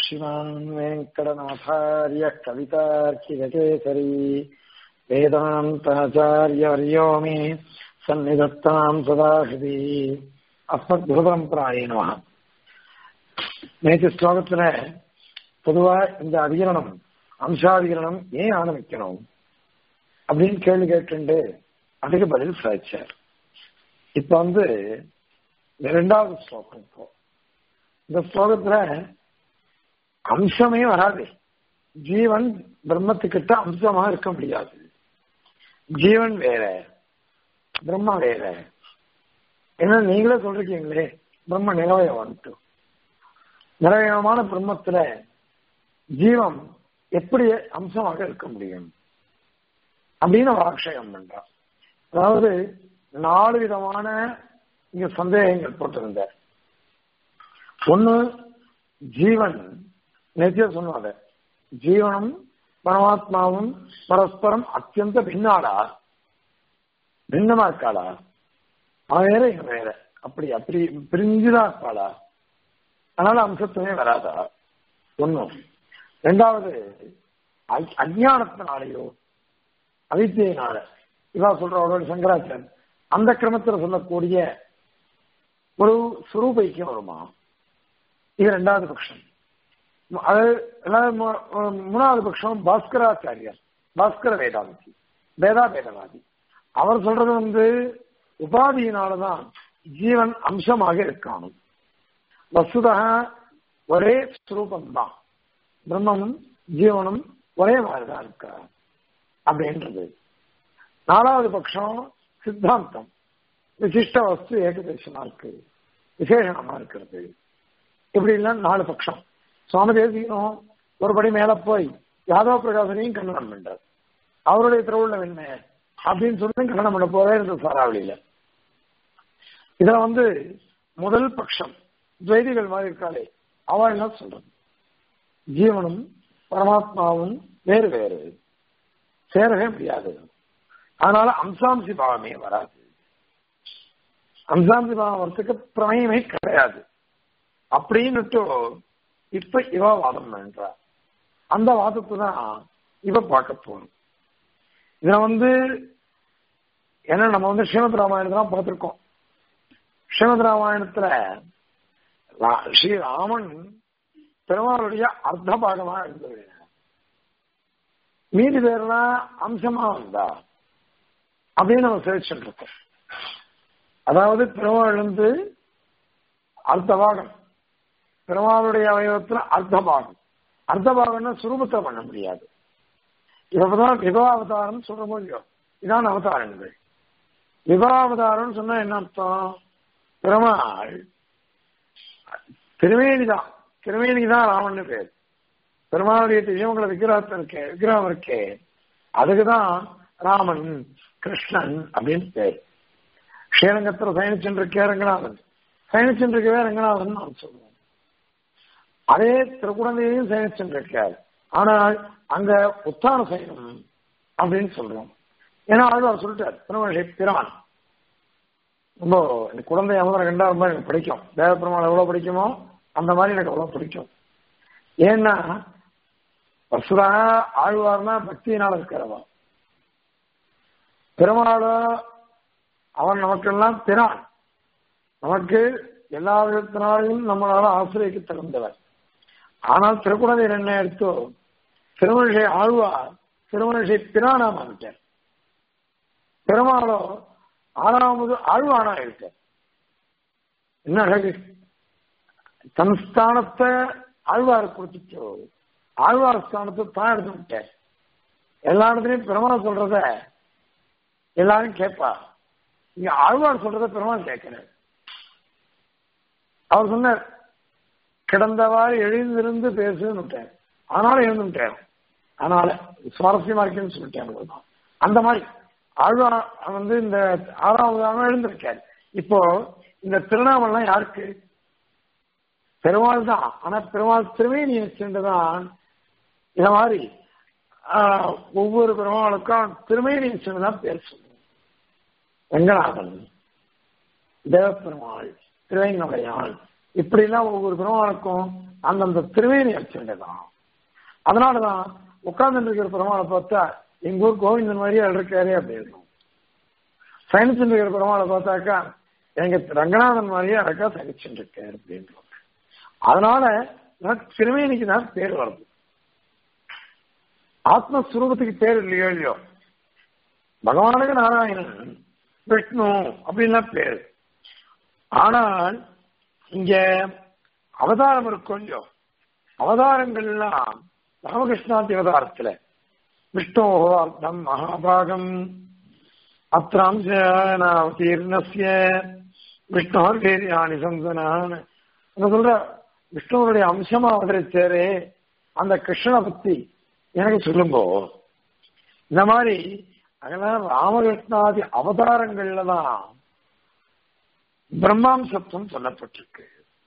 श्रीमान् वेङ्कटनाथार्य कवितार्किककेसरी वेदान्ताचार्यवर्यो मे सन्निधत्ताम् सदा हृदि அஸ்மத்புதம்பராய நம நேற்று ஸ்லோகத்துல பொதுவா இந்த அதிகரணம் அம்சாதிகரணம் ஏன் ஆரம்பிக்கணும் அப்படின்னு கேள்வி கேட்டு அதுக்கு பதில் சாய்ச்சார் இப்ப வந்து இரண்டாவது ஸ்லோகம் இப்போ இந்த ஸ்லோகத்துல அம்சமே வராது ஜீவன் பிரம்மத்துக்கிட்ட அம்சமா இருக்க முடியாது ஜீவன் வேற பிரம்மா வேற என்ன நீங்களே சொல்றீங்களே பிரம்ம நிறவயவான்ட்டு நிறவயமான பிரம்மத்துல ஜீவம் எப்படி அம்சமாக இருக்க முடியும் அப்படின்னு அவர் ஆக்ஷயம் பண்றார் அதாவது நாலு விதமான இங்க சந்தேகங்கள் போட்டிருந்தார் ஒண்ணு ஜீவன் நேத்திய சொன்னாத ஜீவனும் பரமாத்மாவும் பரஸ்பரம் அத்தியந்த பின்னாடா பின்னமா இருக்காளா அவன் வேற இவன் வேற அப்படி அப்படி பிரிஞ்சுதான் இருப்பாளா அதனால அம்சத்துமே வராதா ஒண்ணும் ரெண்டாவது அஜானத்தினாலேயோ அவித்தியினால இவா சொல்ற சங்கராச்சாரியன் அந்த கிரமத்தில் சொல்லக்கூடிய ஒரு சுரூபைக்கியம் வருமா இது ரெண்டாவது பட்சம் அது மூணாவது பட்சம் பாஸ்கராச்சாரியர் பாஸ்கர வேதாந்தி வேதா வேதவாதி அவர் சொல்றது வந்து உபாதியினாலதான் ஜீவன் அம்சமாக இருக்கானும் வசுதா ஒரே ஸ்வரூபம் தான் பிரம்மனும் ஜீவனும் ஒரே மாதிரிதான் இருக்கா அப்படின்றது நாலாவது பட்சம் சித்தாந்தம் விசிஷ்ட வஸ்து ஏகதேசமா இருக்கு விசேஷமா இருக்கிறது இப்படி இல்ல நாலு பட்சம் சுவாமி தேசிகனும் ஒரு படி மேல போய் யாதவ பிரகாசனையும் கண்டனம் பண்றார் அவருடைய திருவுள்ள என்ன அப்படின்னு சொல்லி கண்டனம் பண்ண போதே இருந்தது சாராவளியில இதுல வந்து முதல் பட்சம் துவைதிகள் மாதிரி இருக்காளே அவள் என்ன சொல்றது ஜீவனும் பரமாத்மாவும் வேறு வேறு சேரவே முடியாது அதனால அம்சாம்சி பாவமே வராது அம்சாம்சி பாவம் வரத்துக்கு பிரமயமே கிடையாது அப்படின்னுட்டு இப்ப இவ வாதம் பண்றா அந்த வாதத்தை தான் இவ பார்க்க போகணும் இதுல வந்து ஏன்னா நம்ம வந்து ஸ்ரீமத் ராமாயணத்தை தான் பார்த்திருக்கோம் ஸ்ரீமத் ராமாயணத்துல ஸ்ரீராமன் பெருமாளுடைய அர்த்த பாகமா இருந்தது மீதி பேர்லாம் அம்சமா வந்தா அப்படின்னு நம்ம சேவிச்சுட்டு இருக்கோம் அதாவது பெருமாள் வந்து அர்த்த பாகம் பெருமாளுடைய அவயவத்துல அர்த்த பாகம் அர்த்த பாகம்னா சுரூபத்தை பண்ண முடியாது இப்பதான் விபவாவதாரம் சொல்ற முடியும் இதான் அவதாரங்கள் விபவாவதாரம் சொன்னா என்ன அர்த்தம் பெருமாள் திருவேணிதான் திருவேணிக்கு தான் ராமன் பேர் பெருமாளுடைய திவ்யமங்கல விக்கிரகத்தில் இருக்கே விக்கிரகம் இருக்கே அதுக்குதான் ராமன் கிருஷ்ணன் அப்படின்னு பேர் ஸ்ரீரங்கத்தில் சயனிச்சென்றிருக்கே ரங்கநாதன் சயனிச்சென்றிருக்கவே ரங்கநாதன் நான் சொல்லுவோம் அதே திருக்குழந்தையையும் சயனிச்சென்றிருக்கார் ஆனால் அங்க உத்தான சயனம் அப்படின்னு சொல்றோம் ஏன்னா ஆழ்வார் சொல்லிட்டார் திருமணி பிரான் ரொம்ப இந்த குழந்தை அமதம் கண்டா ரொம்ப எனக்கு பிடிக்கும் தேவ பெருமாள் எவ்வளவு பிடிக்குமோ அந்த மாதிரி எனக்கு அவ்வளவு பிடிக்கும் ஏன்னா வசுதா ஆழ்வார்னா பக்தியினால இருக்கிறவா பெருமாளோ அவன் நமக்கெல்லாம் பிரான் நமக்கு எல்லா விதத்தினாலையும் நம்மளால ஆசிரியக்கு தகுந்தவர் ஆனால் திருக்குழந்தையர் என்ன எடுத்தோ திருமணிஷை ஆழ்வார் திருமணிஷை பிரானா மாறிட்டார் பெருமாளோ ஆறாவது ஆழ்வானா இருக்கார் என்ன அழகு தன் ஸ்தானத்தை ஆழ்வார் கொடுத்துச்சோ ஆழ்வார் ஸ்தானத்தை தான் எடுத்து விட்டார் எல்லா இடத்துலயும் பெருமாள் சொல்றத எல்லாரும் கேட்பா இங்க ஆழ்வார் சொல்றத பெருமாள் கேட்கிறார் அவர் சொன்னார் கிடந்தவாறு எழுந்திருந்து பேசுன்னு விட்டார் ஆனாலும் எழுந்துட்டார் அதனால சுவாரஸ்யமா இருக்குன்னு சொல்லிட்டேன் அந்த மாதிரி ஆழ்வார் வந்து இந்த ஆறாவது எழுந்திருக்காரு இப்போ இந்த திருநாமல்லாம் யாருக்கு பெருமாள் தான் ஆனா பெருமாள் திருவேணியை சென்றுதான் இந்த மாதிரி ஒவ்வொரு பெருமாளுக்கும் திருமேனியை சென்றுதான் பேர் சொல்லுவோம் வெங்கநாதன் தேவப்பெருமாள் திருவேங்கடையாள் இப்படி எல்லாம் ஒவ்வொரு பெருமாளுக்கும் அந்தந்த திருவேணி அடிச்சுதான் அதனாலதான் உட்கார்ந்து இருக்கிற பெருமாளை பார்த்தா எங்க ஊர் கோவிந்தன் மாதிரியே இருக்காரு அப்படின்னு சயனிச்சுட்டு இருக்கிற பெருமாளை பார்த்தாக்கா எங்க ரங்கநாதன் மாதிரியே அழகா சகிச்சுட்டு இருக்காரு அப்படின்னு அதனால எனக்கு திருவேணிக்கு தான் பேர் வருது ஆத்மஸ்வரூபத்துக்கு பேர் இல்லையோ இல்லையோ பகவானுக்கு நாராயணன் விஷ்ணு அப்படின்லாம் பேர் ஆனால் இங்க அவதாரம் இருக்கும் இல்லையோ அவதாரங்கள்லாம் ராமகிருஷ்ணாதி அவதாரத்துல விஷ்ணோஹோ அர்த்தம் மகாபாகம் அத்திராம்சீர்ணசிய விஷ்ணோர் வேதியானி சந்தனான் சொல்ற விஷ்ணுவனுடைய அம்சமா அவதரிச்சாரே அந்த கிருஷ்ணனை பத்தி எனக்கு சொல்லும்போ இந்த மாதிரி அதெல்லாம் ராமகிருஷ்ணாதி அவதாரங்கள்ல தான் பிரம்மாம்சத்துவம் சொல்லப்பட்டிருக்கு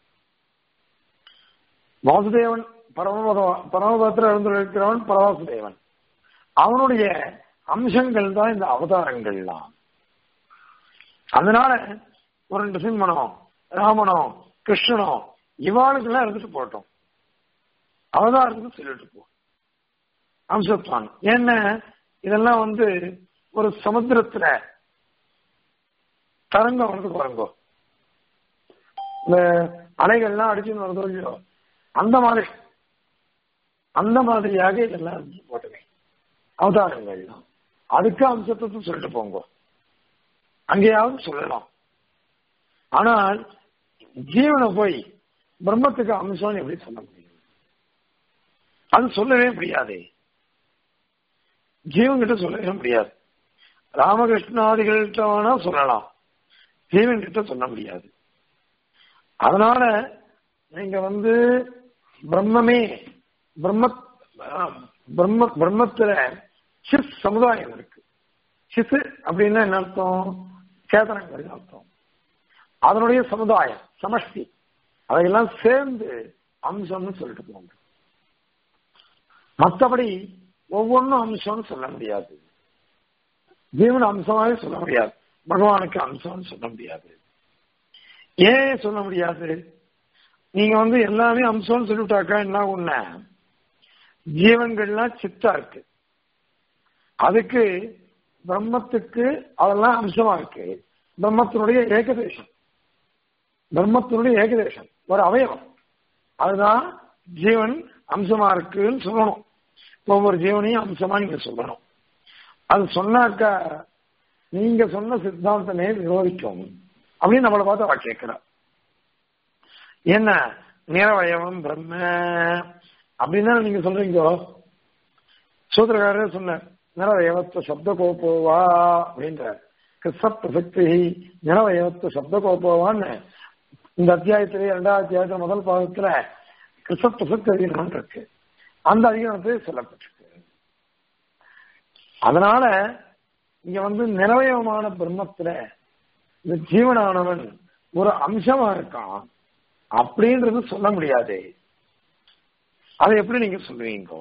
வாசுதேவன் பரமபகவான் பரமபத்திர இருந்திருக்கிறவன் பரவாசுதேவன் அவனுடைய அம்சங்கள் தான் இந்த அவதாரங்கள்லாம் அதனால ஒரு நிசிம்மனோ ராமனோ கிருஷ்ணனோ இவாளுக்கெல்லாம் இருந்துட்டு போட்டோம் அவதாரத்துக்கு சொல்லிட்டு போ அம்சத்வான் என்ன இதெல்லாம் வந்து ஒரு சமுத்திரத்துல தரங்கம் வந்து பாருங்கோ இந்த அலைகள்லாம் அடிச்சுன்னு வருதோ இல்லையோ அந்த மாதிரி அந்த மாதிரியாக இதெல்லாம் இருந்து போட்டுமே அவதாரங்கள்லாம் அதுக்கு அம்சத்தை சொல்லிட்டு போங்க அங்கேயாவது சொல்லலாம் ஆனால் ஜீவனை போய் பிரம்மத்துக்கு அம்சம்னு எப்படி சொல்ல முடியும் அது சொல்லவே முடியாது ஜீவன்கிட்ட சொல்லவே முடியாது ராமகிருஷ்ணாதிகள்கிட்ட வேணா சொல்லலாம் ஜீவன் கிட்ட சொல்ல முடியாது அதனால நீங்க வந்து பிரம்மமே பிரம்ம பிரம்ம பிரம்மத்துல சிஸ் சமுதாயம் இருக்கு சிசு அப்படின்னா என்ன அர்த்தம் சேதனங்கள் அர்த்தம் அதனுடைய சமுதாயம் சமஷ்டி அதையெல்லாம் சேர்ந்து அம்சம்னு சொல்லிட்டு போங்க மற்றபடி ஒவ்வொன்றும் அம்சம்னு சொல்ல முடியாது ஜீவன் அம்சமாவே சொல்ல முடியாது பகவானுக்கு அம்சம்னு சொல்ல முடியாது ஏன் சொல்ல முடியாது நீங்க வந்து எல்லாமே அம்சம்னு சொல்லிவிட்டாக்கா என்ன ஒண்ணு ஜீவன்கள்லாம் சித்தா இருக்கு அதுக்கு பிரம்மத்துக்கு அதெல்லாம் அம்சமா இருக்கு பிரம்மத்தினுடைய ஏகதேசம் பிரம்மத்தினுடைய ஏகதேசம் ஒரு அவயவம் அதுதான் ஜீவன் அம்சமா இருக்குன்னு சொல்லணும் ஒவ்வொரு ஜீவனையும் அம்சமா நீங்க சொல்லணும் அது சொன்னாக்கா நீங்க சொன்ன சித்தாந்தமே விரோதிக்கும் அப்படின்னு நம்மளை பார்த்து அவ கேட்கிறா என்ன நிறவயவம் பிரம்ம அப்படின்னு நீங்க சொல்றீங்க சூத்திரக்காரர் சொன்ன நிறவயவத்த சப்த கோப்போவா அப்படின்ற கிருஷ்ண பிரசக்தி நிறவயவத்த சப்த கோப்போவான்னு இந்த அத்தியாயத்திலே இரண்டாவது அத்தியாயத்துல முதல் பாகத்துல கிருஷ்ண பிரசக்தி அதிகரணம் இருக்கு அந்த அதிகாரத்தில் சொல்லப்பட்டிருக்கு அதனால இங்க வந்து நிறவயமான பிரம்மத்துல இந்த ஜீவனானவன் ஒரு அம்சமா இருக்கான் அப்படின்றது சொல்ல முடியாது அதை எப்படி நீங்க சொல்லுவீங்க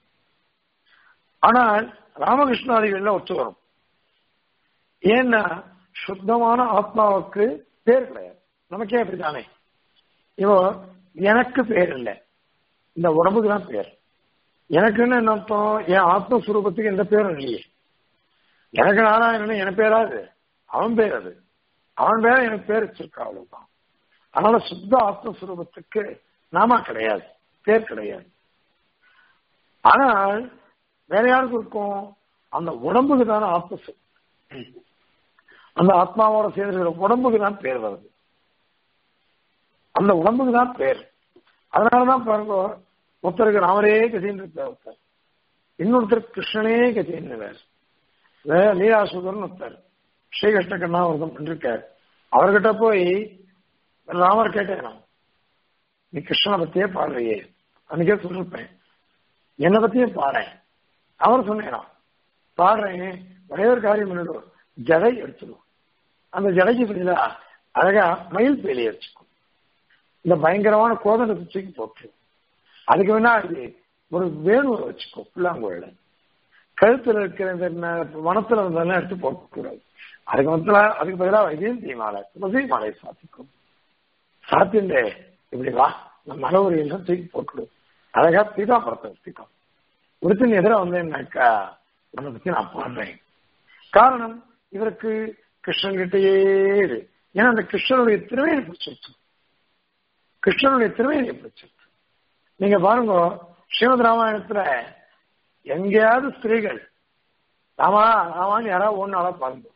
ஆனால் ராமகிருஷ்ணாதிகள்ல ஒத்து வரும் ஏன்னா சுத்தமான ஆத்மாவுக்கு பேர் கிடையாது நமக்கே அப்படித்தானே இப்போ எனக்கு பேர் இல்லை இந்த உடம்புக்கு தான் பேர் எனக்குன்னு என்ன அர்த்தம் என் ஆத்மஸ்வரூபத்துக்கு எந்த பேரும் இல்லையே எனக்கு நாராயணன் என் பேராது அவன் பேர் அது அவன் பேர எனக்கு பேர் வச்சிருக்கா அவ்வளவுதான் அதனால சுத்த ஆத்மஸ்வரூபத்துக்கு நாமா கிடையாது பேர் கிடையாது ஆனால் வேற யாருக்கு இருக்கும் அந்த உடம்புக்கு தானே ஆத்ம அந்த ஆத்மாவோட சேர்ந்து உடம்புக்கு தான் பேர் வருது அந்த உடம்புக்கு தான் பேர் அதனாலதான் பாருங்க ஒருத்தருக்கு ராமரே கதின்னு இருப்பார் ஒருத்தர் இன்னொருத்தர் கிருஷ்ணனே கதின்னு வேறு வேற லீலாசுதர்னு ஒருத்தர் ஸ்ரீகிருஷ்ண கண்ணாவிரதம் இருக்கார் அவர்கிட்ட போய் ராமர் கேட்டேன் நான் நீ கிருஷ்ணனை பத்தியே பாடுறியே அன்னைக்கே சொல்லிருப்பேன் என்னை பத்தியே பாடுறேன் அவர் சொன்னேன் பாடுறேன் ஒரே ஒரு காரியம் பண்ணிடும் ஜடை எடுத்துடும் அந்த ஜடைக்கு பதிலா அழகா மயில் பேலி அடிச்சுக்கும் இந்த பயங்கரமான கோதனை தூக்கி போட்டு அதுக்கு வேணா அது ஒரு வேணுவை வச்சுக்கோ புல்லாங்குழல கழுத்துல இருக்கிற இந்த வனத்துல இருந்ததெல்லாம் எடுத்து போடக்கூடாது அதுக்கு மத்தில அதுக்கு பதிலாக வைத்தியம் மாலை துளசி மாலை சாத்திக்கும் சாத்திண்டே இப்படி வா நம்ம மலவரியெல்லாம் தூக்கி போட்டுடும் அழகா பீதாபுரத்தை வச்சுக்கோ ஒருத்தன் எதிராக வந்தேன்னாக்கா உன்னை பத்தி நான் பாடுறேன் காரணம் இவருக்கு கிருஷ்ணன் கிட்டயே இரு. ஏன்னா அந்த கிருஷ்ணனுடைய திருவையை பிடிச்சிருச்சு கிருஷ்ணனுடைய திருவையை பிடிச்சிருச்சு நீங்க பாருங்க ஸ்ரீமத் ராமாயணத்துல எங்கேயாவது ஸ்திரீகள் ராமா ராமான்னு யாராவது ஒன்னு ஆளா பாருங்க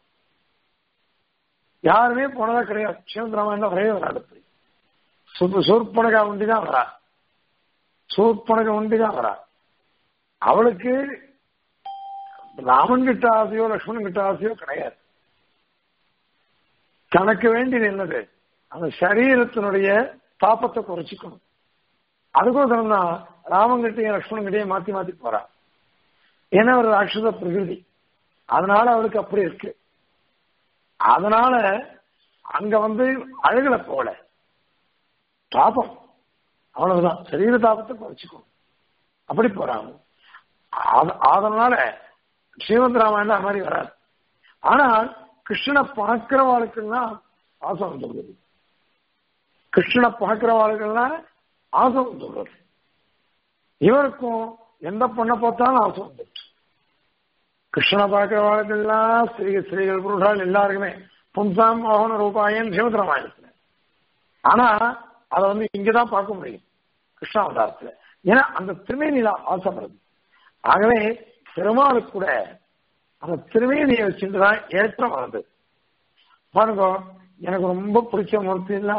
யாருமே போனதா கிடையாது ஸ்ரீமத் ராமாயணம் வரவே வராது அப்படி சூர் சூர்பனகா உண்டி தான் வரா சூர்பனகா உண்டி தான் வரா அவளுக்கு ராமன் கிட்ட ஆசையோ லக்ஷ்மணன் கிட்ட ஆசையோ கிடையாது தனக்கு வேண்டியது என்னது அந்த சரீரத்தினுடைய தாப்பத்தை குறைச்சிக்கணும் அதுக்கோசரம் தான் ராமன் கிட்டையும் லக்ஷ்மணன் கிட்டையும் மாத்தி மாத்தி போறா ஏன்னா ஒரு ராட்சத பிரகிருதி அதனால அவளுக்கு அப்படி இருக்கு அதனால அங்க வந்து அழகுல போல தாபம் அவ்வளவுதான் சரீர தாபத்தை குறைச்சிக்கணும் அப்படி போறாங்க அத- அதனால ஸ்ரீமத் ராமாயணம் அது மாதிரி வராது ஆனால் கிருஷ்ணனை பார்க்கிறவாளுக்கெல்லாம் ஆசை வந்துள்ளது கிருஷ்ணனை பார்க்கிறவாளுக்கெல்லாம் ஆசை வந்துள்ளது இவருக்கும் எந்த பொண்ணை பார்த்தாலும் ஆசை வந்துச்சு கிருஷ்ணனை பார்க்கிறவாளுக்கெல்லாம் ஸ்ரீ ஸ்ரீகள் புருஷால் எல்லாருக்குமே பும்சாம் மோகன ரூபாயன் ஸ்ரீமத் ராமாயணத்துல ஆனா அதை வந்து இங்கதான் பார்க்க முடியும் கிருஷ்ணாவதாரத்துல ஏன்னா அந்த திருமேனியில ஆசைப்படுறது ஆகவே பெருமாளுக்கு கூட அந்த திருமேனியை வச்சுட்டுதான் ஏற்றம் வருது பாருங்க எனக்கு ரொம்ப பிடிச்ச மூர்த்தின்னா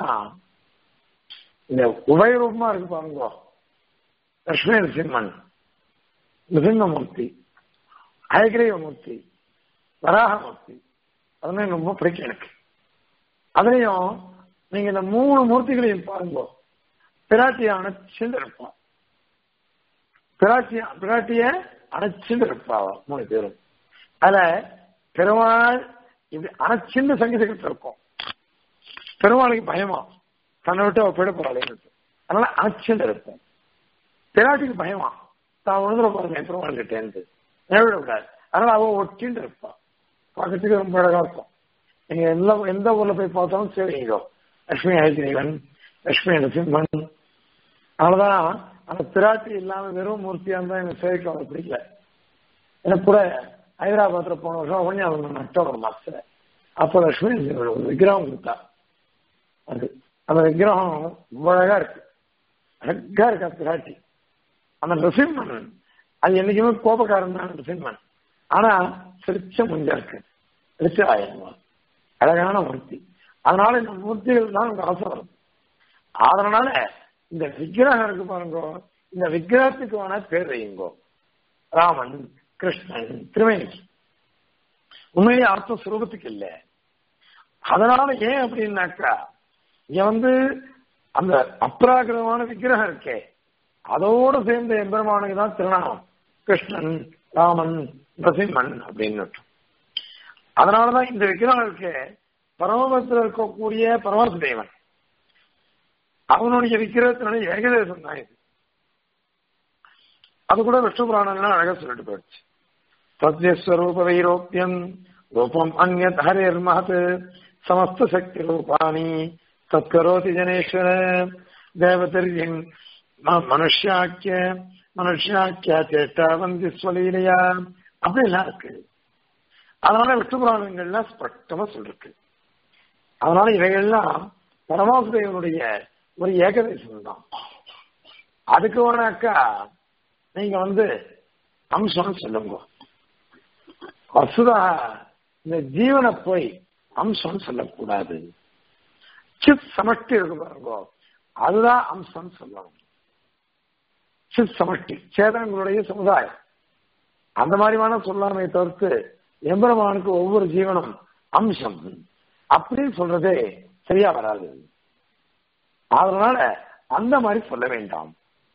இந்த உபயரூபமா இருக்கு பாருங்க லட்சுமி நரசிம்மன் நிருசிம்மூர்த்தி அயகிரீவ மூர்த்தி வராகமூர்த்தி அதெல்லாம் எனக்கு ரொம்ப பிடிக்கும் எனக்கு அதுலயும் நீங்க இந்த மூணு மூர்த்திகளையும் பாருங்க பிராட்டிய அணைச்சுட்டு இருப்பான் பிராட்டிய பிராட்டிய அணைச்சுட்டு இருப்பாவ மூணு பேரும் அதுல பெருமாள் இப்படி அணைச்சுண்டு சங்கீதத்தில் இருக்கும் பெருமாளுக்கு பயமா தன்னை விட்டு அவ போயிட போறாளேன்னு அதனால அணைச்சுண்டு இருப்போம் பிராட்டிக்கு பயமா தான் உணர்ந்துட பாருங்க பெருமாள் கிட்டேருந்து விட விடாது அதனால அவ ஒட்டின்னு இருப்பா பார்க்கறதுக்கு ரொம்ப அழகா இருக்கும் நீங்க எல்லா எந்த ஊர்ல போய் பார்த்தாலும் சரிங்க லட்சுமி ஐக்கிரீவன் லட்சுமி நரசிம்மன் அதனாலதான் அந்த பிராட்டி இல்லாம வெறும் மூர்த்தியா இருந்தா எனக்கு சேவைக்கு அவரை பிடிக்கல எனக்கு கூட ஹைதராபாத்ல போன வருஷம் ஒன்னியாவது அக்டோபர் மாசத்துல அப்போ லட்சுமி நரசிம்மன் ஒரு விக்கிரகம் கொடுத்தா அது அந்த விக்கிரகம் ரொம்ப அழகா இருக்கு அழகா இருக்கா பிராட்டி அந்த நரசிம்மன் அது என்னைக்குமே கோபக்காரன் தான் நரசிம்மன் ஆனா சிரிச்ச முஞ்சா இருக்கு சிரிச்ச ஆயிரமா அழகான மூர்த்தி அதனால இந்த மூர்த்திகள் தான் எனக்கு ஆசை வருது அதனால இந்த விக்கிரகம் இருக்கு பாருங்க இந்த விக்கிரகத்துக்கு வேணா பேர் வையுங்கோ ராமன் கிருஷ்ணன் திருவேணி உண்மையிலே அர்த்தம் சுரூபத்துக்கு இல்ல அதனால ஏன் அப்படின்னாக்கா இங்க வந்து அந்த அப்ராகிரமான விக்கிரகம் இருக்கே அதோட சேர்ந்த எம்பெருமானுக்கு தான் திருநாமம் கிருஷ்ணன் ராமன் நரசிம்மன் அப்படின்னு அதனாலதான் இந்த விக்கிரகம் இருக்கு பரமபத்தில் இருக்கக்கூடிய பரமாச தேவன் அவனுடைய விக்கிரகத்தினுடைய ஏகதேசம் தான் இது அது கூட விஷ்ணு புராணங்கள்லாம் அழகா சொல்லிட்டு போயிடுச்சு சத்யஸ்வரூப வைரோப்பியம் ரூபம் அந்நத் ஹரேர் மகத் சமஸ்த சக்தி ரூபாணி தத்கரோதி ஜனேஸ்வர தேவதர்யின் மனுஷாக்கிய மனுஷாக்கியா சேட்டா வந்தி ஸ்வலீலையா அப்படிலாம் இருக்கு அதனால விஷ்ணு புராணங்கள்லாம் ஸ்பஷ்டமா சொல்லிருக்கு அதனால இவைகள்லாம் பரமாசுதேவனுடைய ஒரு ஏகதேசம் தான் அதுக்கு வேணாக்கா நீங்க வந்து அம்சம் சொல்லுங்க வசுதா இந்த ஜீவனை போய் அம்சம் சொல்லக்கூடாது சித் சமஷ்டி இருக்கு பாருங்க அதுதான் அம்சம் சொல்லணும் சித் சமஷ்டி சேதனங்களுடைய சமுதாயம் அந்த மாதிரியான சொல்லாமே தவிர்த்து எம்பெருமானுக்கு ஒவ்வொரு ஜீவனும் அம்சம் அப்படின்னு சொல்றதே சரியா வராது அதனால அந்த மாதிரி சொல்ல வேண்டாம்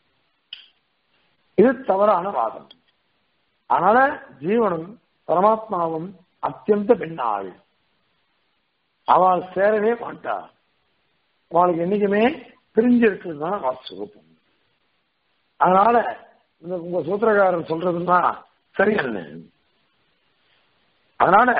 இது தவறான வாதம் அதனால ஜீவனும் பரமாத்மாவும் அத்தியந்த பெண்ணாள் அவள் சேரவே மாட்டா அவளுக்கு என்னைக்குமே பிரிஞ்சு இருக்கிறது தான் வாசுரூபம் அதனால இந்த உங்க சூத்திரக்காரன் சொல்றதுன்னா சரி என்ன அதனால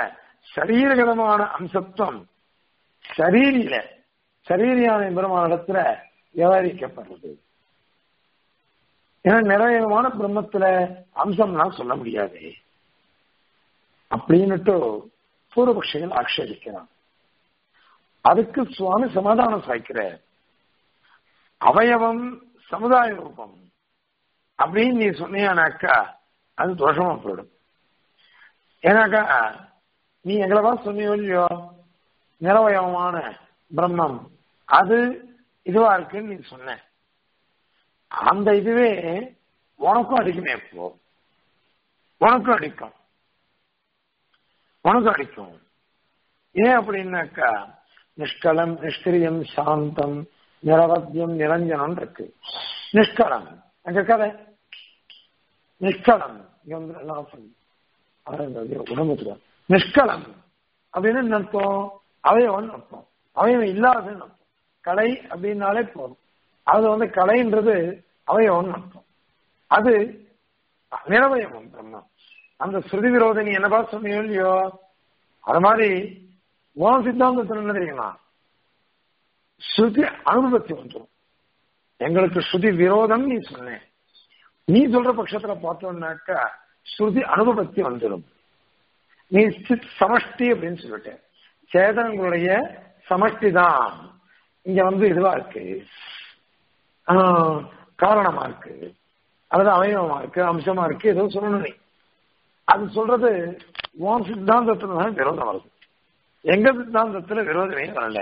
சரீரகதமான அம்சத்துவம் சரீரியில சரீரியான பெருமான இடத்துல விவரிக்கப்படுறது ஏன்னா நிறையமான பிரம்மத்துல அம்சம்லாம் சொல்ல முடியாது அப்படின்னுட்டு பூர்வபக்ஷிகள் ஆட்சேபிக்கிறான் அதுக்கு சுவாமி சமாதானம் சாய்க்கிறார் அவயவம் சமுதாய ரூபம் அப்படின்னு நீ சொன்னியானாக்கா அது தோஷமா போயிடும் ஏன்னாக்கா நீ எங்களவா சொன்னியோ இல்லையோ நிறவயவமான பிரம்மம் அது இதுவா இருக்குன்னு நீ சொன்ன அந்த இதுவே உனக்கும் அடிக்குமே இப்போ உனக்கும் அடிக்கும் உனக்கும் அடிக்கும் ஏன் அப்படின்னாக்கா நிஷ்கலம் நிஷ்கிரியம் சாந்தம் நிரவத்தியம் நிரஞ்சனம் இருக்கு நிஷ்கலம் அங்க கதை நிஷ்கலம் இங்க வந்து எல்லாம் சொல்லு. அதான் இந்த இது உடம்புல நிஷ்கலம் அப்படின்னு என்ன அர்த்தம் அவயவன் அர்த்தம் அவயவம் இல்லாததுன்னு அர்த்தம் கலை அப்படின்னாலே போதும் அது வந்து கலைன்றது அவயவன் அர்த்தம் அது நிறவயவம் பிரம்மம் அந்த ஸ்ருதி விரோத நீ என்னப்பா சொன்னியோ இல்லையோ அது மாதிரி உன் சித்தாந்தத்தில் என்ன தெரியுமா ஸ்ருதி அனுபவத்தை வந்துடும் எங்களுக்கு ஸ்ருதி விரோதம் நீ சொன்ன நீ சொல்ற பட்சத்துல பார்த்தோம்னாக்கா ஸ்ருதி அனுபவத்தி வந்துடும் நீ சித் சமஷ்டி அப்படின்னு சொல்லிட்ட சேதனங்களுடைய சமஷ்டி தான் இங்க வந்து இதுவா இருக்கு ஆஹ், காரணமா இருக்கு அதாவது அவயவமா இருக்கு அம்சமா இருக்கு ஏதோ சொல்லணும் நீ அது சொல்றது உன் சித்தாந்தத்துல தான் விரோதம் வருது எங்க சித்தாந்தத்துல விரோதமே வரல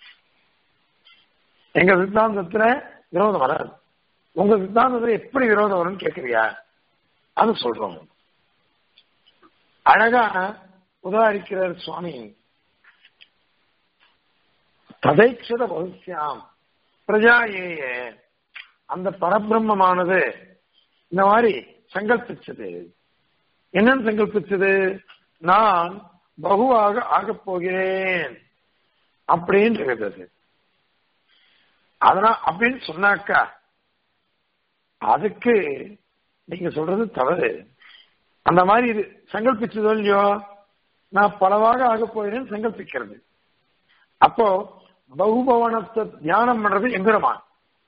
எங்க சித்தாந்தத்துல விரோதம் வராது உங்க சித்தாந்தத்துல எப்படி விரோதம் வரும்னு கேக்குறியா அது சொல்றோம் அழகா உதாரிக்கிறார் சுவாமி ததைக்ஷத பகுஷ்யாம் பிரஜாயேய அந்த பரபிரம்மமானது இந்த மாதிரி சங்கல்பிச்சது என்னன்னு சங்கல்பிச்சது நான் பகுவாக ஆகப் போகிறேன் அப்படின்னு இருக்குது அதனால் அப்படின்னு சொன்னாக்கா அதுக்கு நீங்க சொல்றது தவறு அந்த மாதிரி இது சங்கல்பிச்சதோ இல்லையோ நான் பலவாக ஆகப் போகிறேன் சங்கல்பிக்கிறது அப்போ பகுபவனத்தை தியானம் பண்றது எம்பெருமான்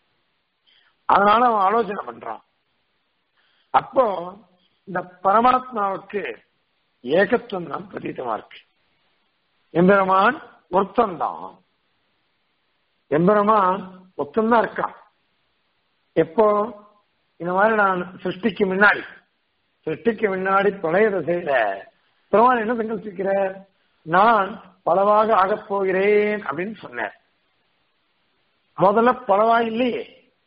அதனால அவன் ஆலோசனை பண்றான் அப்போ இந்த பரமாத்மாவுக்கு ஏகத்துவம் தான் பிரதீதமா இருக்கு எம்பெருமான் ஒருத்தந்தான் எம்பெருமான் ஒத்தந்தான் இருக்கான் எப்போ இந்த மாதிரி நான் சிருஷ்டிக்கு முன்னாடி சிருஷ்டிக்கு முன்னாடி பழைய திசையில பெருமான் என்ன சங்கல்பிக்கிற நான் பலவாக ஆகப் போகிறேன் அப்படின்னு சொன்னேன் முதல்ல பலவா இல்லையே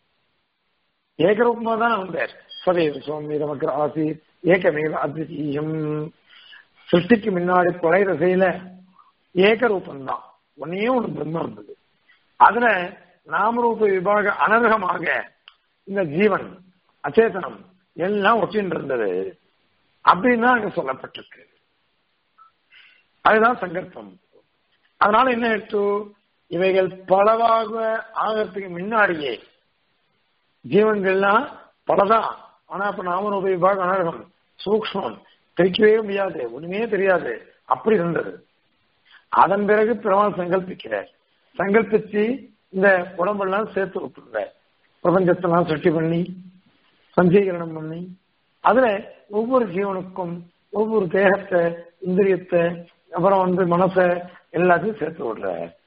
ஏகரூபமா தான் வந்தார் சதேவ சுவாமி நமக்கு ஆசி ஏகமேவ அத்விதீயம் சிருஷ்டிக்கு முன்னாடி பழைய திசையில ஏகரூபம் தான் ஒன்னே ஒன்று பிரம்மம் இருந்தது அதுல நாமரூப விபாக அனர்ஹமாக இந்த ஜீவன் அச்சேதனம் எல்லாம் ஒட்டின்னு இருந்தது அப்படின்னு தான் அங்க சொல்லப்பட்டிருக்கு அதுதான் சங்கல்பம் அதனால என்ன எடுத்து இவைகள் பலவாக ஆகிறதுக்கு முன்னாடியே ஜீவன்கள்லாம் பலதான் ஆனா இப்ப நாமரூப விபாக அனர்கம் சூக்மம் பிரிக்கவே முடியாது ஒண்ணுமே தெரியாது அப்படி இருந்தது அதன் பிறகு பெருமாள் சங்கல்பிக்கிறார் சங்கல்பிச்சு இந்த உடம்பெல்லாம் சேர்த்து விட்டுருவார் பிரபஞ்சத்தெல்லாம் சுட்டி பண்ணி சஞ்சீகரணம் பண்ணி அதுல ஒவ்வொரு ஜீவனுக்கும் ஒவ்வொரு தேகத்தை இந்திரியத்தை அப்புறம் வந்து மனசை எல்லாத்தையும் சேர்த்து விடுற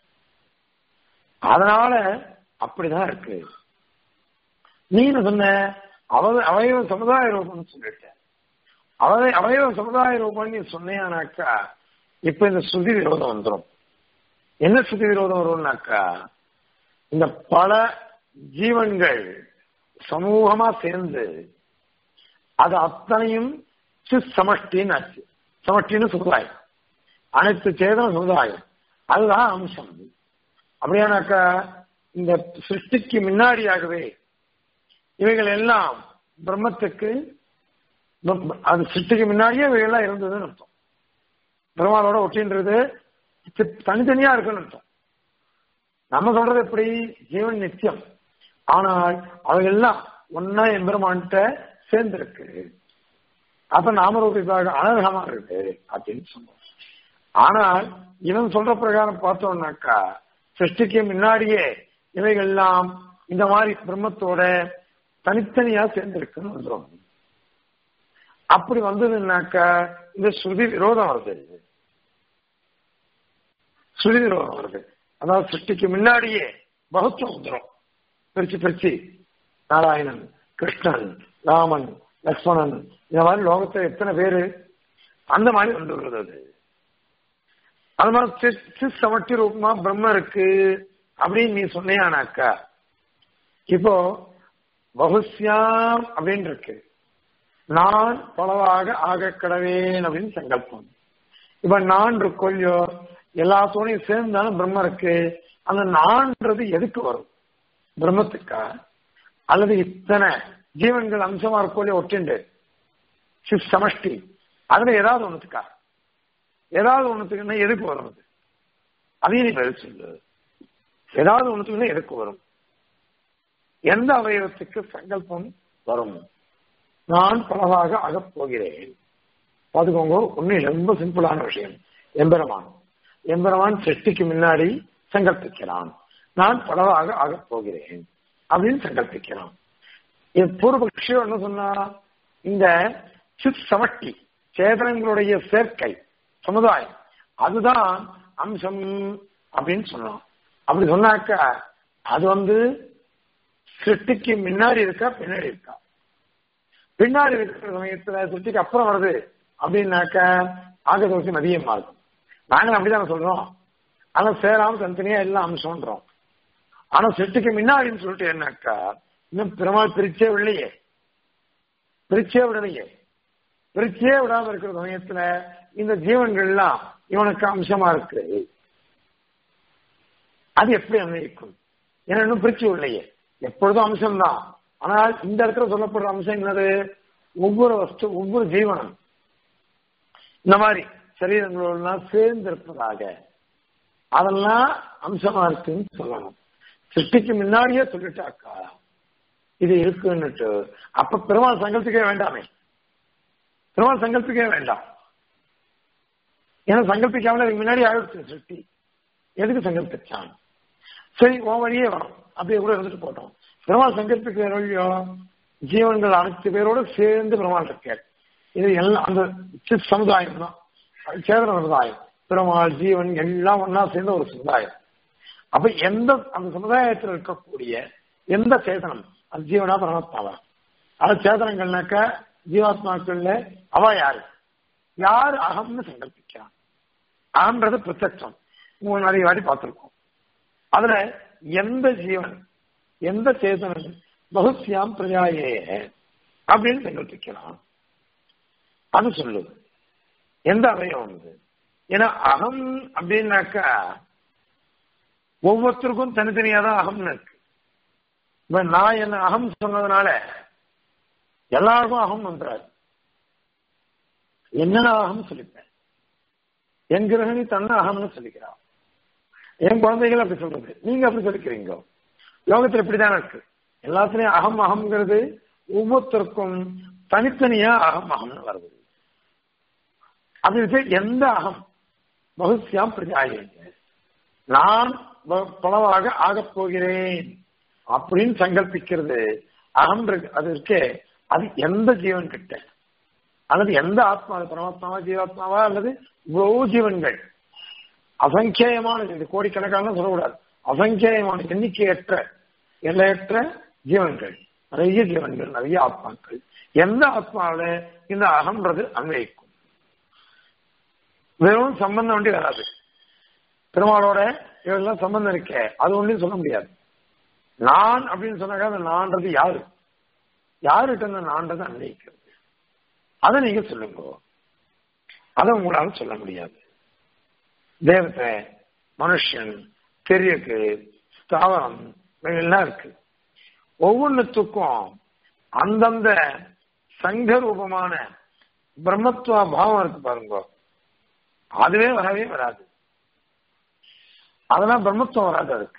அதனால அப்படிதான் இருக்கு நீ என்ன சொன்ன அவ அவயவ சமுதாய ரூபம்னு சொல்லிட்ட அவ அவயவ சமுதாய ரூபம் நீ சொன்னியானாக்கா இப்ப இந்த ஸ்ருதி விரோதம் வந்துடும் என்ன ஸ்ருதி விரோதம் வரும்னாக்கா இந்த பல ஜீவன்கள் சமூகமா சேர்ந்து அது அத்தனையும் சிஸ் சமஷ்டின்னு ஆச்சு சமஷ்டின்னு சமுதாயம் அனைத்து சேதன சமுதாயம் அதுதான் அம்சம் அப்படியானாக்கா இந்த சிருஷ்டிக்கு முன்னாடியாகவே இவைகள் எல்லாம் பிரம்மத்துக்கு அது சிருஷ்டிக்கு முன்னாடியே இவைகள்லாம் இருந்ததுன்னு அர்த்தம் பெருமாளோட ஒட்டின்றது தனித்தனியா இருக்குன்னு அர்த்தம் நம்ம சொல்றது எப்படி ஜீவன் நித்தியம் ஆனால் அவைகள்லாம் ஒன்னா எம்பெருமான்கிட்ட சேர்ந்திருக்கு அப்ப நாமரூபிக்காக அனர்ஹமா இருக்கு அப்படின்னு சொன்னோம் ஆனால் இவன் சொல்ற பிரகாரம் பார்த்தோம்னாக்கா சிருஷ்டிக்கு முன்னாடியே இவைகள்லாம் இந்த மாதிரி பிரம்மத்தோட தனித்தனியா சேர்ந்திருக்குன்னு வந்துடும் அப்படி வந்ததுன்னாக்க இந்த ஸ்ருதி விரோதம் வருது ஸ்ருதி விரோதம் வருது அதாவது சிருஷ்டிக்கு முன்னாடியே பகுத்துவம் வந்துடும் பிரிச்சு பிரிச்சு நாராயணன் கிருஷ்ணன் ராமன் லக்ஷ்மணன் இந்த மாதிரி லோகத்துல எத்தனை பேரு அந்த மாதிரி கொண்டு வருது அது அது மாதிரி சிஸ் சமட்டி ரூபமா பிரம்ம இருக்கு அப்படின்னு நீ சொன்னியானாக்கா இப்போ பகுஸ்யாம் அப்படின்னு இருக்கு நான் பலவாக ஆக கடவேன் அப்படின்னு சங்கல்பம் இப்ப நான் இருக்கொல்லையோ எல்லாத்தோடையும் சேர்ந்தாலும் பிரம்ம இருக்கு அந்த நான்றது எதுக்கு வரும் பிரம்மத்துக்கா அல்லது இத்தனை ஜீவன்கள் அம்சமா இருக்கோல்லையோ ஒட்டுண்டு சிஸ் சமஷ்டி அதுல ஏதாவது ஒண்ணுத்துக்கா ஏதாவது ஒண்ணுத்துக்குன்னா எதுக்கு வரும் அது அதையும் நீ பதில் சொல்லு ஏதாவது ஒண்ணுத்துக்குன்னா எதுக்கு வரும் எந்த அவயவத்துக்கு சங்கல்பம் வரும் நான் பலவாக ஆகப் போகிறேன் பாத்துக்கோங்க ஒண்ணு ரொம்ப சிம்பிளான விஷயம் எம்பெருமான் எம்பெருமான் சிருஷ்டிக்கு முன்னாடி சங்கல்பிக்கிறான் நான் பலவாக ஆகப் போகிறேன் அப்படின்னு சங்கல்பிக்கிறான் பூர்வபக்ஷம் என்ன சொன்னா இந்த சித் சமஷ்டி சேதனங்களுடைய சேர்க்கை சமுதாயம் அதுதான் அம்சம் அப்படின்னு சொன்னோம் அப்படி சொன்னாக்க அது வந்து சிருஷ்டிக்கு முன்னாடி இருக்கா பின்னாடி இருக்கா பின்னாடி இருக்கிற சமயத்துல சிருஷ்டிக்கு அப்புறம் வருது அப்படின்னாக்க ஆகதோஷம் அதிகமா இருக்கும் நாங்களும் அப்படிதானே சொல்றோம் ஆனா சேராம தனித்தனியா எல்லாம் அம்சம்ன்றோம் ஆனா சிருஷ்டிக்கு முன்னாடின்னு சொல்லிட்டு என்னக்கா இன்னும் பெருமாள் பிரிச்சே விடலையே பிரிச்சே விடலையே பிரிச்சே விடாம இருக்கிற சமயத்துல இந்த ஜீவன்கள்லாம் இவனுக்கு அம்சமா இருக்கு அது எப்படி அன்வயிக்கும் ஏன்னா இன்னும் பிரிச்சு இல்லையே எப்பொழுதும் அம்சம்தான் ஆனால் இந்த இடத்துல சொல்லப்படுற அம்சம் என்னது ஒவ்வொரு வஸ்து ஒவ்வொரு ஜீவனம் இந்த மாதிரி சரீரங்களோடலாம் சேர்ந்து இருப்பதாக அதெல்லாம் அம்சமா இருக்குன்னு சொல்லணும் சிருஷ்டிக்கு முன்னாடியே சொல்லிட்டாக்கா இது இருக்குன்னுட்டு அப்ப பெருமாள் சங்கல்பிக்கவே வேண்டாமே பெருமாள் சங்கல்பிக்கவே வேண்டாம் ஏன்னா சங்கல்பிக்காமல் அதுக்கு முன்னாடி ஆயிடுச்சு சிருஷ்டி எதுக்கு சங்கல்பிச்சான் சரி உன் வழியே வரும் அப்படியே கூட இருந்துட்டு போட்டோம் பெருமாள் சங்கல்பிக்கிற வழியோ ஜீவன்கள் அனைத்து பேரோட சேர்ந்து பெருமாள் இருக்கார் இது எல்லாம் அந்த சித் சமுதாயம் தான் சேதன சமுதாயம் பெருமாள் ஜீவன் எல்லாம் ஒன்னா சேர்ந்த ஒரு சமுதாயம் அப்ப எந்த அந்த சமுதாயத்தில் இருக்கக்கூடிய எந்த சேதனம் அது ஜீவனா பரமாத்மாவா அது சேதனங்கள்னாக்க ஜீவாத்மாக்கள்ல அவ யாரு யார் அகம்னு சங்கல்பிக்கிறான் அகம்ன்றது பிரத்யட்சம் மூணு நிறைய வாட்டி பார்த்திருக்கோம் அதுல எந்த ஜீவன் எந்த சேதனன் பகுஸ்யாம் பிரஜாயே அப்படின்னு சங்கல்பிக்கிறான் அது சொல்லுது எந்த அவயம் வந்து ஏன்னா அகம் அப்படின்னாக்கா ஒவ்வொருத்தருக்கும் தனித்தனியா தான் அகம்னு இருக்கு இப்ப நான் என்ன அகம் சொன்னதுனால எல்லாருக்கும் அகம் வந்துறாரு என்ன அகம் சொல்லிப்பேன் என் கிரகணி தன்னை அகம்னு சொல்லிக்கிறான் என் குழந்தைகள் அப்படி சொல்றது நீங்க அப்படி சொல்லிக்கிறீங்க யோகத்துல இப்படிதான் இருக்கு எல்லாத்துலயும் அகம் அகம்ங்கிறது ஒவ்வொருத்தருக்கும் தனித்தனியா அகம் அகம்னு வருது அது எந்த அகம் பகுசியாம் பிரஜாயங்க நான் பலவாக ஆகப் போகிறேன் அப்படின்னு சங்கல்பிக்கிறது அகம் அது இருக்கே அது எந்த ஜீவன் கிட்ட அல்லது எந்த ஆத்மா பரமாத்மாவா ஜீவாத்மாவா அல்லது இவ்வளவு ஜீவன்கள் அசங்கேயமான இது கோடிக்கணக்கான சொல்லக்கூடாது அசங்கேயமான எண்ணிக்கையற்ற எல்லையற்ற ஜீவன்கள் நிறைய ஜீவன்கள் நிறைய ஆத்மாக்கள் எந்த ஆத்மாவில இந்த அகம்ன்றது அன்வயிக்கும் வெறும் சம்பந்தம் ஒண்டி வராது பெருமாளோட இதெல்லாம் சம்பந்தம் இருக்கே அது ஒன்றையும் சொல்ல முடியாது நான் அப்படின்னு சொன்னாக்க அந்த நான்றது யாரு யாருகிட்ட அந்த நான்றது அன்வயிக்கிறது அதை நீங்க சொல்லுங்க அதை உங்களால சொல்ல முடியாது தேவத்தை மனுஷன் தெரியக்கு ஸ்தாவரம் எல்லாம் இருக்கு ஒவ்வொன்றுத்துக்கும் அந்தந்த சங்க ரூபமான பிரம்மத்துவ பாவம் இருக்கு பாருங்க அதுவே வரவே வராது அதெல்லாம் பிரம்மத்துவம் வராது அதுக்கு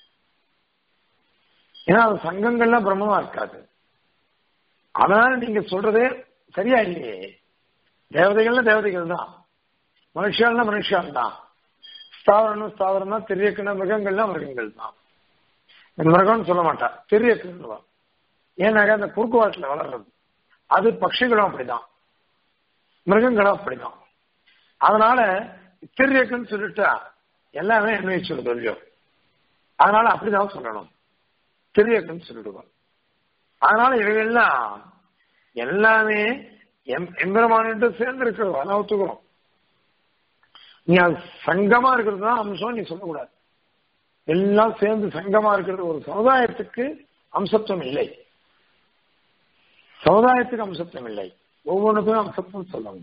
ஏன்னா அது சங்கங்கள்லாம் பிரம்மமா இருக்காது அதனால நீங்க சொல்றதே சரியா இல்லையே தேவதைகள்னா தேவதைகள் தான் மனுஷால்னா மனுஷால் தான் ஸ்தாவரம் ஸ்தாவரம் தான் தெரியக்கணும் மிருகங்கள்னா மிருகங்கள் தான் மிருகம்னு சொல்ல மாட்டா திரியக்குவா ஏன்னாக்கா அந்த குறுக்குவாட்டில் வளர்றது அது பட்சிகளும் அப்படிதான் மிருகங்களும் அப்படிதான் அதனால திரியக்குன்னு சொல்லிட்டா எல்லாமே அன்வயிச்சு தெரியும் அதனால அப்படிதான் சொல்லணும் திரியக்குன்னு சொல்லிடுவோம் அதனால இவைகள்லாம் எல்லாமே எம் எம்பெருமானிட்டு சேர்ந்து இருக்கிறது அதை ஒத்துக்கிறோம் நீ அது சங்கமா இருக்கிறது தான் அம்சம் நீ சொல்லக்கூடாது எல்லாம் சேர்ந்து சங்கமா இருக்கிறது ஒரு சமுதாயத்துக்கு அம்சத்துவம் இல்லை சமுதாயத்துக்கு அம்சத்துவம் இல்லை ஒவ்வொன்றுக்கும் அம்சத்துவம் சொல்லணும்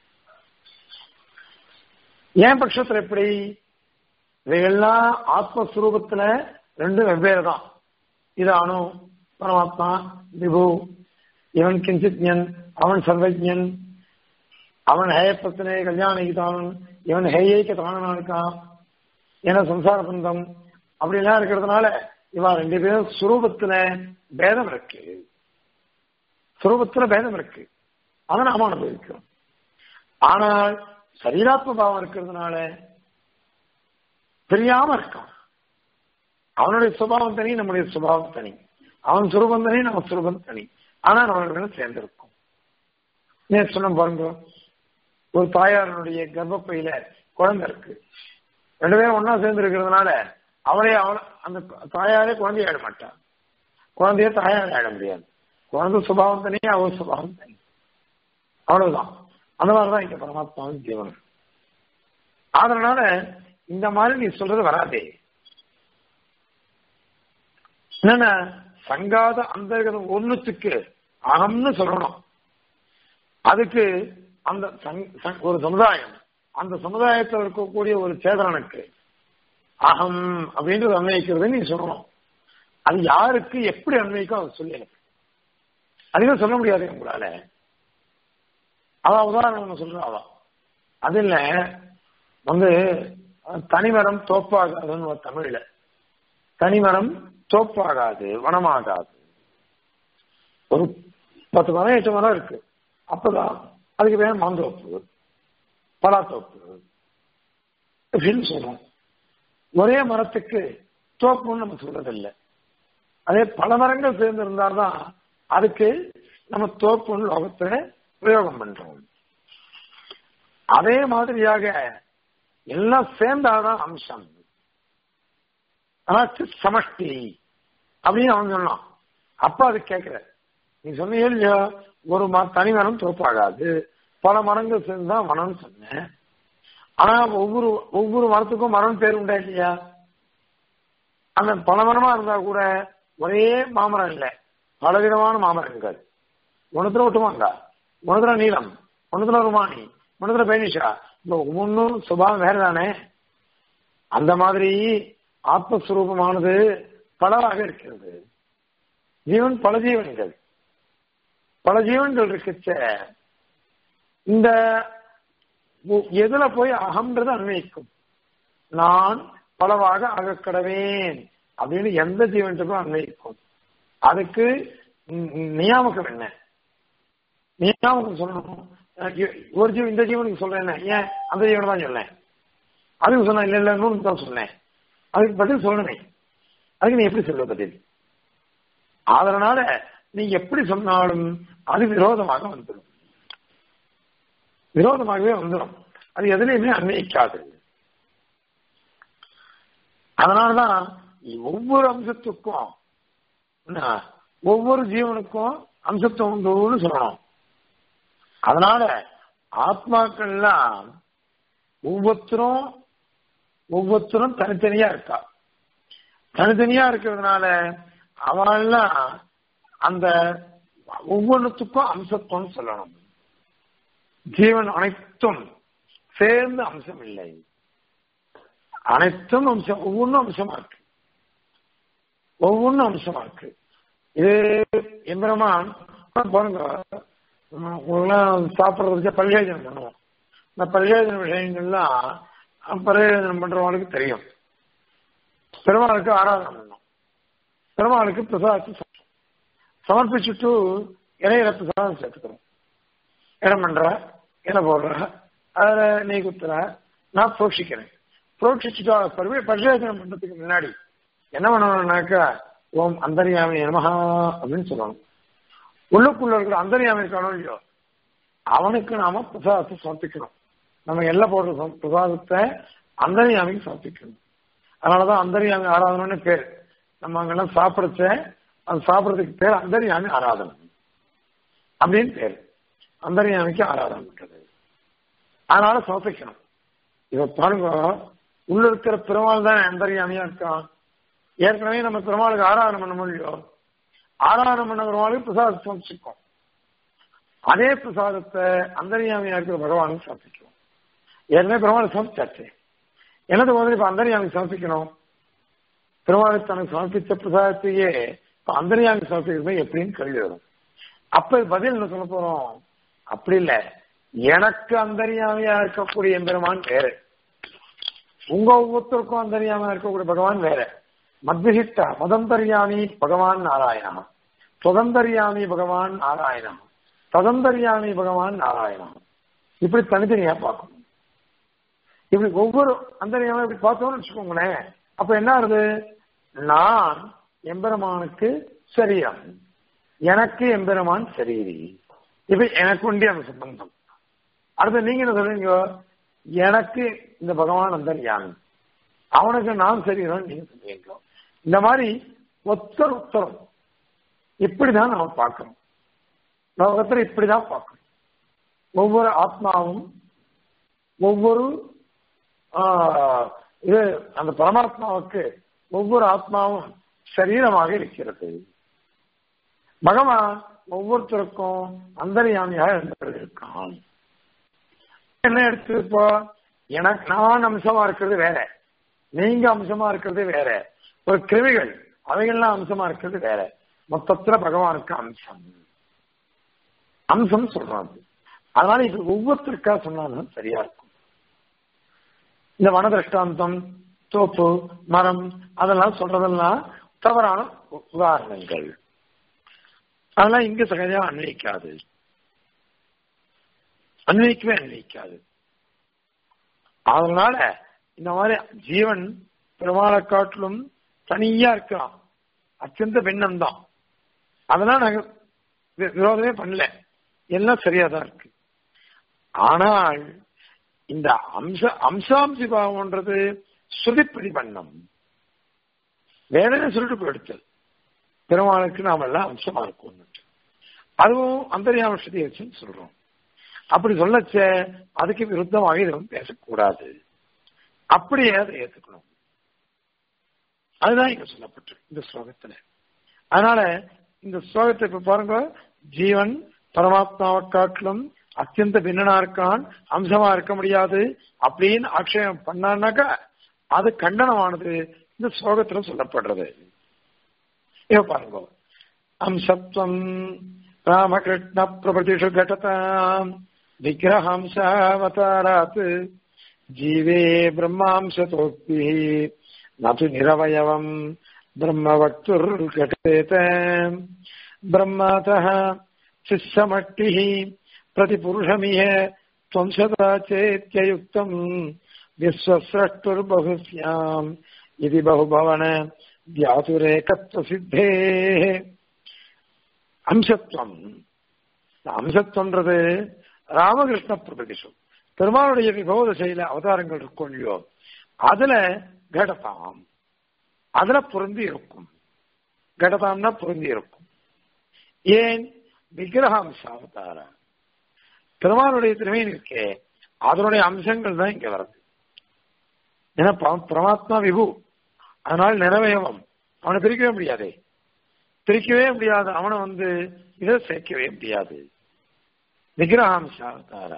ஏன் பட்சத்துல எப்படி இவையெல்லாம் ஆத்மஸ்வரூபத்துல ரெண்டும் வெவ்வேறு தான் இது அணு பரமாத்மா விபு இவன் கிஞ்சித்யன் அவன் சர்வஜன் அவன் ஹேயப்பத்தனே கல்யாணிக்குதான் இவன் ஹேயைக்கு தானனா இருக்கான் ஏன்னா சம்சார பந்தம் அப்படிலாம் இருக்கிறதுனால இவா ரெண்டு பேரும் சுரூபத்துல பேதம் இருக்கு சுரூபத்துல பேதம் இருக்கு அதை நாம அனுபவிக்கிறோம் ஆனால் சரீராத்ம பாவம் இருக்கிறதுனால தெரியாம இருக்கான் அவனுடைய சுபாவம் தனி நம்முடைய சுபாவம் தனி அவன் சுரூபம் தனி நம்ம சுரூபம் தனி ஆனா நம்ம சேர்ந்திருக்கும் நேற்று சொன்ன பாருங்க ஒரு தாயாரனுடைய கர்ப்பப்பையில குழந்தை இருக்கு ரெண்டு பேரும் ஒன்னா சேர்ந்து இருக்கிறதுனால அவளே அவள அந்த தாயாரே குழந்தைய ஆட மாட்டான் குழந்தைய தாயாரே ஆட முடியாது குழந்தை சுபாவம் தனி அவள் சுபாவம் தனி அவ்வளவுதான் அந்த மாதிரிதான் இங்க பரமாத்மாவின் ஜீவனம் அதனால இந்த மாதிரி நீ சொல்றது வராதே என்னென்ன சங்காத அந்தர்கதம் ஒண்ணுத்துக்கு அகம்னு சொல்லணும் அதுக்கு அந்த ஒரு சமுதாயம் அந்த சமுதாயத்தில் இருக்கக்கூடிய ஒரு சேதனனுக்கு அகம் அப்படின்றது அன்வயிக்கிறது நீ சொல்லணும் அது யாருக்கு எப்படி அன்வயிக்கும் அதை சொல்லி எனக்கு அதிகம் சொல்ல முடியாது உங்களால அவ உதாரணம் சொல்ற அவ அது இல்ல வந்து தனிமரம் தோப்பாகாதுன்னு ஒரு தமிழ்ல தனிமரம் தோப்பாகாது வனமாகாது ஒரு பத்து மரம் எட்டு மரம் இருக்கு அப்பதான் அதுக்கு பேர் மாந்தோப்பு பலாத்தோப்பு அப்படின்னு சொல்றோம் ஒரே மரத்துக்கு தோப்புன்னு நம்ம சொல்றதில்லை அதே பல மரங்கள் சேர்ந்து இருந்தால்தான் அதுக்கு நம்ம தோப்புன்னு லோகத்தை பிரயோகம் பண்றோம் அதே மாதிரியாக எல்லாம் சேர்ந்தாதான் அம்சம் ஆனா சமஷ்டி அப்படின்னு அவன் சொன்னான் அப்ப அது கேட்கிற நீ சொன்னீங்க இல்லையா ஒரு ம தனி மரம் தோப்பாகாது பல மரங்கள் சேர்ந்து தான் மரம்னு சொன்னேன் ஆனா ஒவ்வொரு ஒவ்வொரு மரத்துக்கும் மரம் பேர் உண்டா இல்லையா அந்த பல மரமா இருந்தா கூட ஒரே மாமரம் இல்லை பலவிதமான மாமரங்கள் ஒன்றுத்துல ஒட்டுமாங்க ஒன்றுத்துல நீளம் ஒன்றுத்துல ருமானி ஒன்றுத்துல பேனிஷா இந்த ஒவ்வொன்றும் சுபாவம் வேற தானே அந்த மாதிரி ஆத்மஸ்வரூபமானது பலவாக இருக்கிறது ஜீவன் பல ஜீவன்கள் பல ஜீவன்கள் இருக்குச்ச இந்த எதுல போய் அகம்ன்றது அன்வயிக்கும் நான் பலவாக அகக்கடவேன் அப்படின்னு எந்த ஜீவன்களுக்கும் அன்வயிக்கும் அதுக்கு நியாமகம் என்ன நியாமகம் சொல்லணும் ஒரு ஜீவன் இந்த ஜீவனுக்கு சொல்றேன் ஏன் அந்த ஜீவனை தான் சொன்னேன் அதுக்கு சொன்ன இல்ல இல்ல நூறு தான் சொன்னேன் அதுக்கு பதில் சொல்லணுமே அதுக்கு நீ எப்படி சொல்ல பதில் அதனால நீ எப்படி சொன்னாலும் அது விரோதமாக வந்துடும் விரோதமாகவே வந்துடும் அது எதுலையுமே அன்வயிக்காது அதனாலதான் ஒவ்வொரு அம்சத்துக்கும் ஒவ்வொரு ஜீவனுக்கும் அம்சத்துவம் உண்டுன்னு சொல்லணும் அதனால ஆத்மாக்கள்லாம் ஒவ்வொருத்தரும் ஒவ்வொருத்தரும் தனித்தனியா இருக்கா தனித்தனியா இருக்கிறதுனால அவெல்லாம் அந்த ஒவ்வொன்றுத்துக்கும் அம்சத்துவம் சொல்லணும் ஜீவன் அனைத்தும் சேர்ந்த அம்சம் இல்லை அனைத்தும் அம்சம் ஒவ்வொன்றும் அம்சமா இருக்கு ஒவ்வொன்றும் அம்சமா இருக்கு இது எம்பெருமான் பாருங்க உங்களுக்குலாம் சாப்பிட்றதுக்கு பல்வேஜனம் பண்ணுவோம் இந்த பல்வேஜன விஷயங்கள்லாம் பரிவேதனம் பண்றவங்களுக்கு தெரியும் பெருமாளுக்கு ஆராதனை பண்ணணும் பெருமாளுக்கு பிரசாதத்தை சமர்ப்பிச்சுட்டு இலையில பிரசாதம் சேர்த்துக்கிறோம் இடம் பண்ற இலை போடுற அதில் நெய் குத்துற நான் புரோட்சிக்கிறேன் புரோட்சிச்சுட்டா பரிவேதனம் பண்றதுக்கு முன்னாடி என்ன பண்ணணும்னாக்கா ஓம் அந்தரியாமி நமஹா அப்படின்னு சொல்லணும் உள்ளுக்குள்ள இருக்கிற அந்தரியாமி இருக்கானோ இல்லையோ அவனுக்கு நாம பிரசாதத்தை சமர்ப்பிக்கணும் நம்ம எல்லை போடுற சம- பிரசாதத்தை அந்தரியாமிக்கு சமர்ப்பிக்கணும் அதனாலதான் அந்தரியாமி ஆராதனைன்னு பேர் நம்ம அங்கெல்லாம் சாப்பிடுச்ச அது சாப்பிடுறதுக்கு பேர் அந்தரியாமி ஆராதனை அப்படின்னு பேர் அந்தரியாமிக்கு ஆராதனை பண்றது அதனால சமர்ப்பிக்கணும் இத பாருங்க உள்ள இருக்கிற பெருமாள் தான் அந்தரியாமியா இருக்கான் ஏற்கனவே நம்ம பெருமாளுக்கு ஆராதனை பண்ண முடியும் ஆராதனை பண்ண பெருமாளுக்கு பிரசாதம் சமர்ப்பிச்சிருக்கோம் அதே பிரசாதத்தை அந்தரியாமியா இருக்கிற பகவானுக்கு சமர்ப்பிக்கிறோம் ஏற்கனவே பெருமாளுக்கு சமர்ப்பிச்சாச்சு என்னது முதல்ல இப்ப அந்தரியாமிக்கு சமர்ப்பிக்கணும் பெருமாளுக்கு தனக்கு சமர்ப்பிச்ச பிரசாதத்தையே இப்ப அந்தரியாமிக்கு சமர்ப்பிக்கிறது எப்படின்னு கேள்வி வரும் அப்ப பதில் என்ன சொல்ல போறோம் அப்படி இல்ல எனக்கு அந்தரியாமையா இருக்கக்கூடிய எம்பெருமான் வேறு உங்க ஒவ்வொருத்தருக்கும் அந்தரியாமையா இருக்கக்கூடிய பகவான் வேற மத்விசிஷ்டா மதந்தரியாமி பகவான் நாராயணா சுதந்தரியாமி பகவான் நாராயணா ததந்தரியாமி பகவான் நாராயணா இப்படி தனித்தனியா பார்க்கணும் இப்படி ஒவ்வொரு அந்தரியாம இப்படி பார்த்தோம்னு வச்சுக்கோங்களேன் அப்ப என்ன ஆகுது நான் எம்பெருமானுக்கு சரீரம் எனக்கு எம்பெருமான் சரீரி இப்ப எனக்கு உண்டி அந்த சம்பந்தம் அடுத்து நீங்க என்ன சொல்றீங்க எனக்கு இந்த பகவான் அந்தர்யாமி அவனுக்கு நான் சரீரம் நீங்க சொல்றீங்க இந்த மாதிரி ஒத்தர் உத்தரம் இப்படிதான் நாம பார்க்கணும் லோகத்துல இப்படிதான் பார்க்கணும் ஒவ்வொரு ஆத்மாவும் ஒவ்வொரு ஆஹ், இது அந்த பரமாத்மாவுக்கு ஒவ்வொரு ஆத்மாவும் சரீரமாக இருக்கிறது பகவான் ஒவ்வொருத்தருக்கும் அந்தரியாமியாக இருந்திருக்கான் என்ன எடுத்து இப்போ எனக்கு நான் அம்சமா இருக்கிறது வேற நீங்க அம்சமா இருக்கிறது வேற ஒரு கிருமிகள் அவைகள்லாம் அம்சமா இருக்கிறது வேற மொத்தத்துல பகவானுக்கு அம்சம் அம்சம் சொல்றாங்க அதனால இது ஒவ்வொருத்தருக்கா சொன்னாலும் சரியா இருக்கும் இந்த வனதிருஷ்டாந்தம் தோப்பு மரம் அதெல்லாம் சொல்றதெல்லாம் தவறான உ- உதாரணங்கள் அதெல்லாம் இங்க சகஜமா அன்வயிக்காது அன்வயிக்கவே அன்வயிக்காது அதனால இந்த மாதிரி ஜீவன் பெருமாளை காட்டிலும் தனியா இருக்கிறான் அத்தியந்த பெண்ணம் தான் அதெல்லாம் நாங்க வி- விரோதமே பண்ணல எல்லாம் சரியா தான் இருக்கு ஆனால் இந்த அம்ச அம்சாம்சி பாவம்ன்றது சுதிப்படி பண்ணம் வேதனை சொல்லிட்டு போயிடுச்சு பெருமாளுக்கு நாம எல்லாம் அம்சமா இருக்கும் அதுவும் அந்தரியாமசதி வச்சுன்னு சொல்றோம் அப்படி சொல்லச்ச அதுக்கு விருத்தமாக எதுவும் பேசக்கூடாது அப்படியே அதை ஏத்துக்கணும் அதுதான் இங்க சொல்லப்பட்டிருக்கு இந்த ஸ்லோகத்துல அதனால இந்த ஸ்லோகத்தை இப்ப பாருங்க ஜீவன் பரமாத்மாவை காட்டிலும் அத்தியந்த பின்னனா இருக்கான் அம்சமா இருக்க முடியாது அப்படின்னு ஆட்சேபம் பண்ணான்னாக்கா அது கண்டனமானது இந்த ஸ்லோகத்துல சொல்லப்படுறது இப்ப பாருங்க அம்சத்வம் ராமகிருஷ்ண பிரபதிஷு கடதாம் விக்கிரஹம்சாவதாராத் ஜீவே பிரம்மாம்சதோக்தி நது நிரவயவம் ब्रह्मवक्तुर्घटेत ब्रह्मातः शिष्यमट्टिः प्रतिपुरुषमिह त्वंसदा चेत्ययुक्तम् विश्वस्रष्टुर्बहुस्याम् इति बहुभवन தியாதுரேகத்வசித்தேः அம்சத்துவம் இந்த அம்சத்துவன்றது ராமகிருஷ்ண பிரபதிஷு பெருமாளுடைய விபோத செயல அவதாரங்கள் இருக்கும் இல்லையோ அதுல கடதாம் அதுல பொருந்தி இருக்கும் கடதாம்னா பொருந்தி இருக்கும் ஏன் விக்கிரக அம்ச அவதார பெருமாளுடைய திருமையின் இருக்கே அதனுடைய அம்சங்கள் தான் இங்க வருது ஏன்னா பர- பரமாத்மா விபு அதனால நிறவயவம் அவனை பிரிக்கவே முடியாதே பிரிக்கவே முடியாது அவனை வந்து இதை சேர்க்கவே முடியாது விக்கிரகாம்ச அவதார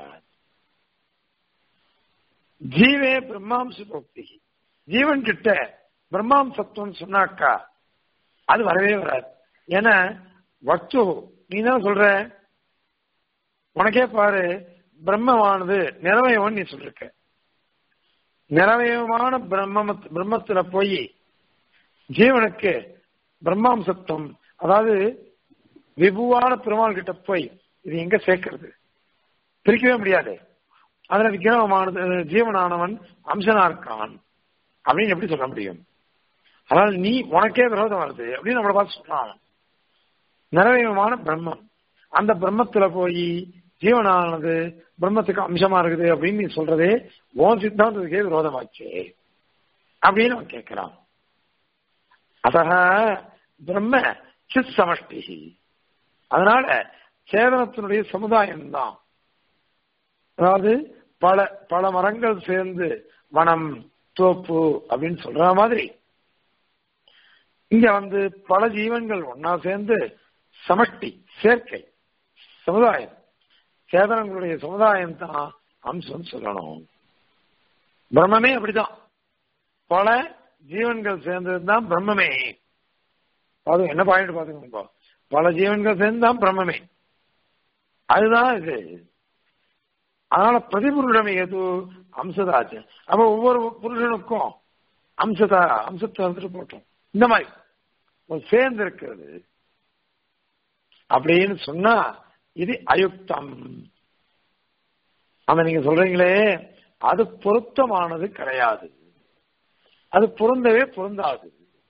ஜீவே பிரம்மாம்ச போக்தி ஜீவன் கிட்ட பிரம்மாம்சத்துவம் சொன்னாக்கா அது வரவே வராது ஏன்னா வக்து நீ தான் சொல்ற உனக்கே பாரு பிரம்மமானது நிறவயவன் நீ சொல்லிருக்க நிறவயமான பிரம்ம பிரம்மத்துல போய் ஜீவனுக்கு பிரம்மாம்சத்துவம் அதாவது விபுவான பெருமாள் கிட்ட போய் இது எங்க சேர்க்கிறது பிரிக்கவே முடியாது அதுல விக்கிரகமானது ஜீவனானவன் அம்சனா இருக்கான் அப்படின்னு எப்படி சொல்ல முடியும் அதனால நீ உனக்கே விரோதம் வருது அப்படின்னு நம்மளை பார்த்து சொல்றான் நிறைவேகமான பிரம்மம் அந்த பிரம்மத்துல போய் ஜீவனானது பிரம்மத்துக்கு அம்சமா இருக்குது அப்படின்னு நீ சொல்றதே உன் சித்தாந்தத்துக்கே விரோதமாச்சு அப்படின்னு அவன் கேட்கிறான் அத பிரம்ம சித் சமஷ்டி அதனால சேதனத்தினுடைய சமுதாயம் தான் அதாவது பல பல மரங்கள் சேர்ந்து வனம் தோப்பு அப்படின்னு சொல்ற மாதிரி இங்க வந்து பல ஜீவன்கள் ஒன்னா சேர்ந்து சமஷ்டி சேர்க்கை சமுதாயம் சேதனங்களுடைய சமுதாயம் தான் அம்சம் சொல்லணும் பிரம்மமே அப்படிதான் பல ஜீவன்கள் சேர்ந்தது தான் பிரம்மமே அது என்ன பாயிண்ட் பாத்துக்கோங்க பல ஜீவன்கள் சேர்ந்து தான் பிரம்மமே அதுதான் இது அதனால பிரதிபுருடம் எது அம்சதாச்சு அப்ப ஒவ்வொரு புருஷனுக்கும் அம்சதா அம்சத்தை வந்துட்டு போட்டோம் இந்த மாதிரி ஒரு சேர்ந்து இருக்கிறது அப்படின்னு சொன்னா இது அயுக்தம் அந்த நீங்க சொல்றீங்களே அது பொருத்தமானது கிடையாது அது பொருந்தவே பொருந்தாது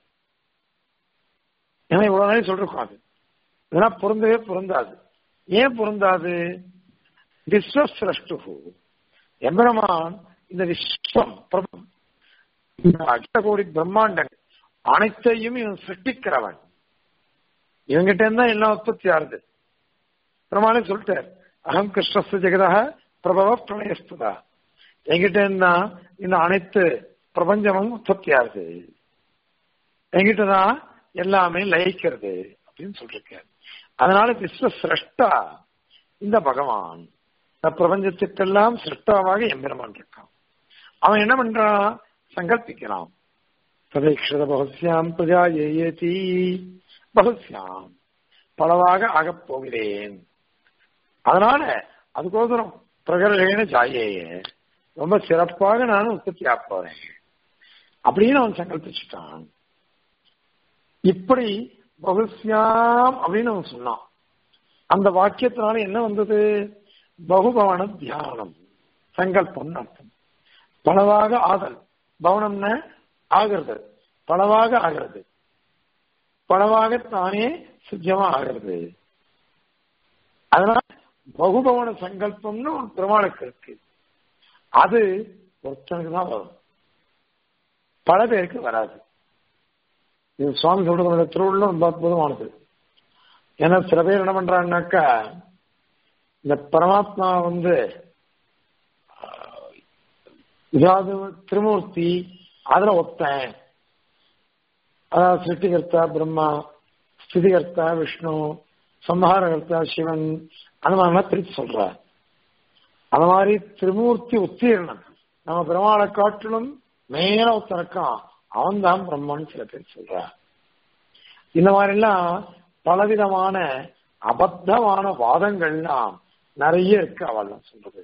ஏன்னா இவ்வளவு நாள் சொல்றோம் அது இதெல்லாம் பொருந்தவே பொருந்தாது ஏன் பொருந்தாது விஸ்வசிரஷ்டு எம்பெருமான் இந்த விஸ்வம் பிரபம் இந்த அகில கோடி பிரம்மாண்டங்கள் அனைத்தையும் இவன் சிருஷ்டிக்கிறவன் இவங்கிட்ட இருந்தா எல்லாம் உற்பத்தி ஆறுது பிரமாணே சொல்லிட்டார் அகம் கிருஷ்ணஸ்து ஜெகதா பிரபவ பிரணயஸ்துதா எங்கிட்ட இருந்தா இந்த அனைத்து பிரபஞ்சமும் உற்பத்தி ஆகுது எங்கிட்ட தான் எல்லாமே லயிக்கிறது அப்படின்னு சொல்லிருக்காரு அதனால விஸ்வ சிரஷ்டா இந்த பகவான் இந்த பிரபஞ்சத்துக்கெல்லாம் சிரஷ்டாவாக எம்பெருமான் இருக்கான் அவன் என்ன பண்றான் சங்கல்பிக்கிறான் பிரதீட்சித பகுஸ்யாம் பிரஜா ஏயேதி பகுஸ்யாம் பலவாக ஆகப் போகிறேன் அதனால அதுக்கோசரம் பிரகரண ஜாயேய ரொம்ப சிறப்பாக நான் உற்பத்தி ஆப்போறேன் அப்படின்னு அவன் சங்கல்பிச்சுட்டான் இப்படி பகுஸ்யாம் அப்படின்னு அவன் சொன்னான் அந்த வாக்கியத்தினால என்ன வந்தது பகுபவன தியானம் சங்கல்பம் அர்த்தம் பலவாக ஆதல் பவனம்ன ஆகிறது பலவாக ஆகிறது பலவாக தானே சித்தியமா ஆகிறது அதனால பகுபவன சங்கல்பம்னு ஒரு பெருமாளுக்கு இருக்கு அது ஒருத்தனுக்கு தான் வரும் பல பேருக்கு வராது இது சுவாமி சொல்றதோட திருவுள்ள ரொம்ப அற்புதமானது ஏன்னா சில பேர் என்ன பண்றாங்கனாக்கா இந்த பரமாத்மா வந்து இதாவது திருமூர்த்தி அதுல ஒத்தன் அதாவது சிருஷ்டிகர்த்தா பிரம்மா ஸ்திதிகர்த்தா விஷ்ணு சம்ஹாரகர்த்தா சிவன் அந்த மாதிரிலாம் பிரித்து சொல்ற அந்த மாதிரி திருமூர்த்தி உத்தீர்ணன் நம்ம பெருமாளை காட்டிலும் மேல ஒருத்தனக்கான் அவன் தான் பிரம்மன் சில பேர் சொல்ற இந்த மாதிரிலாம் பலவிதமான அபத்தமான வாதங்கள்லாம் நிறைய இருக்கு அவள் சொல்றது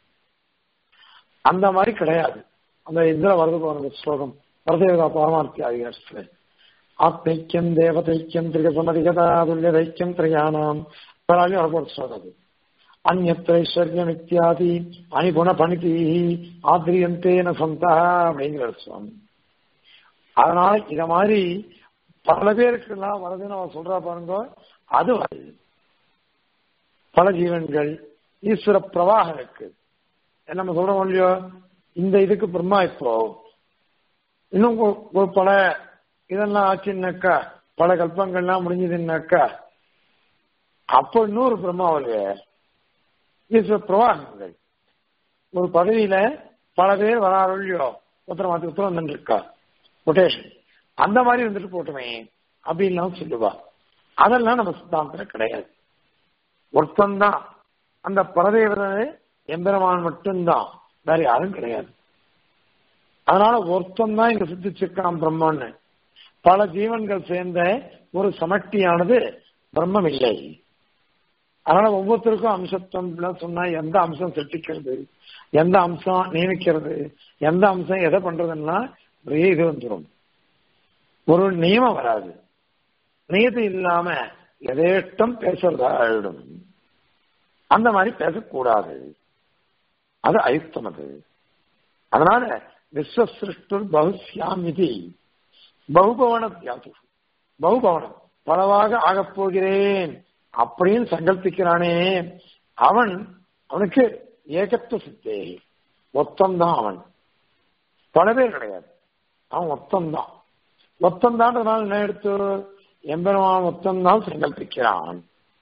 அந்த மாதிரி கிடையாது அந்த இதுல வருது பாருங்க ஸ்லோகம் வரதேவதா பரமார்த்தி அதிகாரத்துல ஆத்மைக்கியம் தேவதைக்கியம் திரிகசமதிகதா துல்லியதைக்கியம் திரையானாம் பராளி வரப்போற ஸ்லோகம் அது அந்நத்தைஸ்வர்யம் இத்தியாதி அணிகுண பணிதி ஆத்ரியந்தேன சந்தா அப்படிங்கிற சுவாமி அதனால இத மாதிரி பல பேருக்கு எல்லாம் வருதுன்னு அவன் சொல்றா பாருங்க அது வருது பல ஜீவன்கள் ஈஸ்வர பிரவாகம் இருக்கு நம்ம சொல்றோம் இல்லையோ இந்த இதுக்கு பிரம்மா இப்போ இன்னும் ஒரு பல இதெல்லாம் ஆச்சுன்னாக்கா பல கல்பங்கள்லாம் முடிஞ்சதுன்னாக்கா அப்போ இன்னொரு பிரம்மா வருது ஈஸ்வர பிரவாகங்கள் ஒரு பதவியில பல பேர் வராரோ இல்லையோ உத்தர மாத்தி உத்தரம் வந்துருக்கா கொட்டேஷன் அந்த மாதிரி வந்துட்டு போட்டுமே அப்படின்லாம் சொல்லுவா அதெல்லாம் நம்ம சித்தாந்தத்துல கிடையாது ஒருத்தந்தான் அந்த பரதேவரே எம்பெருமான் மட்டும்தான் வேற யாரும் கிடையாது அதனால ஒருத்தன் தான் இங்க சித்திச்சிருக்கான் பிரம்மான்னு பல ஜீவன்கள் சேர்ந்த ஒரு சமஷ்டியானது பிரம்மம் இல்லை அதனால ஒவ்வொருத்தருக்கும் அம்சத்துவம் சொன்னா எந்த அம்சம் சிருஷ்டிக்கிறது எந்த அம்சம் நியமிக்கிறது எந்த அம்சம் எதை பண்றதுன்னா ஒரே இது வந்துடும் ஒரு நியமம் வராது நியதி இல்லாம எதேட்டம் பேசுறதா ஆயிடும் அந்த மாதிரி பேசக்கூடாது அது அயுக்தம் அது அதனால விஸ்வசிருஷ்டு பகுஸ்யாம் இது பகுபவன தியாது பகுபவனம் பலவாக ஆகப் போகிறேன் அப்படின்னு சங்கல்பிக்கிறானே அவன் அவனுக்கு ஏகத்துவ சித்தே மொத்தம்தான் அவன் பல பேர் கிடையாது அவன் மொத்தம்தான் மொத்தம்தான்றதுனால என்ன எடுத்து எம்பெருமான் மொத்தம்தான் சங்கல்பிக்கிறான்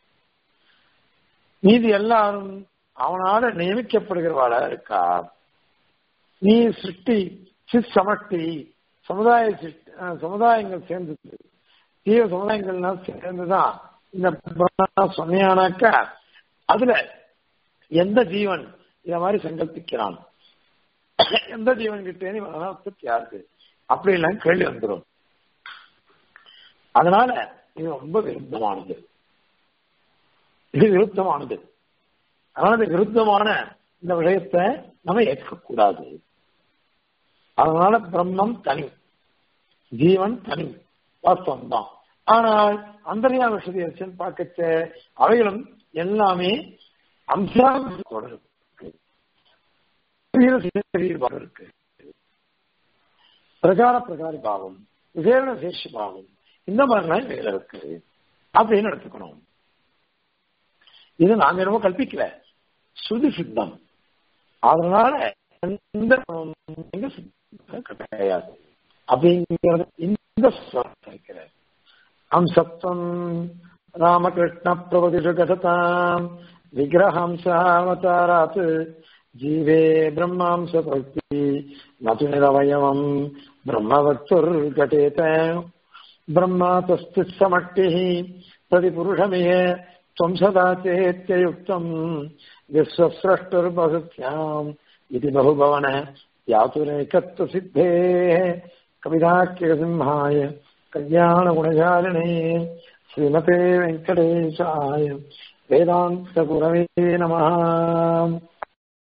மீதி எல்லாரும் அவனால நியமிக்கப்படுகிறவாளா இருக்கா நீ சிருஷ்டி சிஸ் சமஷ்டி சமுதாய சிருஷ்டி அஹ், சமுதாயங்கள் சேர்ந்தது தீவிர சமுதாயங்கள்லாம் சேர்ந்துதான் இந்த பிரம்ம சொன்னியானாக்கா அதுல எந்த ஜீவன் இத மாதிரி சங்கல்பிக்கிறான் எந்த ஜீவன் கிட்டே இவன் உற்பத்தி ஆகுது அப்படி எல்லாம் கேள்வி வந்துடும் அதனால இது ரொம்ப விருத்தமானது இது விருத்தமானது அதனால இந்த விருத்தமான இந்த விஷயத்தை நம்ம ஏற்கக்கூடாது அதனால பிரம்மம் தனி ஜீவன் தனி வாஸ்தவம் தான் ஆனால் அந்தரியா விஷயத்தை பார்க்கச்ச அவைகளும் எல்லாமே அம்சாவோட இருக்கு சரீரபாவம் இருக்கு பிரகார பிரகாரி பாவம் விசேஷ சேஷ பாவம் இந்த மாதிரிலாம் வேலை இருக்கு அப்படின்னு எடுத்துக்கணும் இது நாங்க ரொம்ப கல்பிக்கல சுருதி சித்தம் அதனால எந்த எங்க சித்தம் கிடையாது அப்படிங்கிறது இந்த இருக்கிறேன் ஹம்சத்வம் ராமகிருஷ்ண பிரபதிஷு கததாம் விக்கிரஹம்சாவதாராத் ஜீவே பிரம்மாம்ச பக்தி நது நிரவயவம் பிரம்மவத்துர்கட்டேத பிரம்மா தஸ்து சமட்டிः प्रतिपुरुषमिह त्वं सदा चेत्ययुक्तम् विश्वस्रष्टुर्बहुभ्याम् इति बहुभवन यातुरेकत्वसिद्धेः कविदाख्यसिंहाय कल्याणगुणशालिने श्रीमते वेङ्कटेशाय वेदान्तगुरवे नमः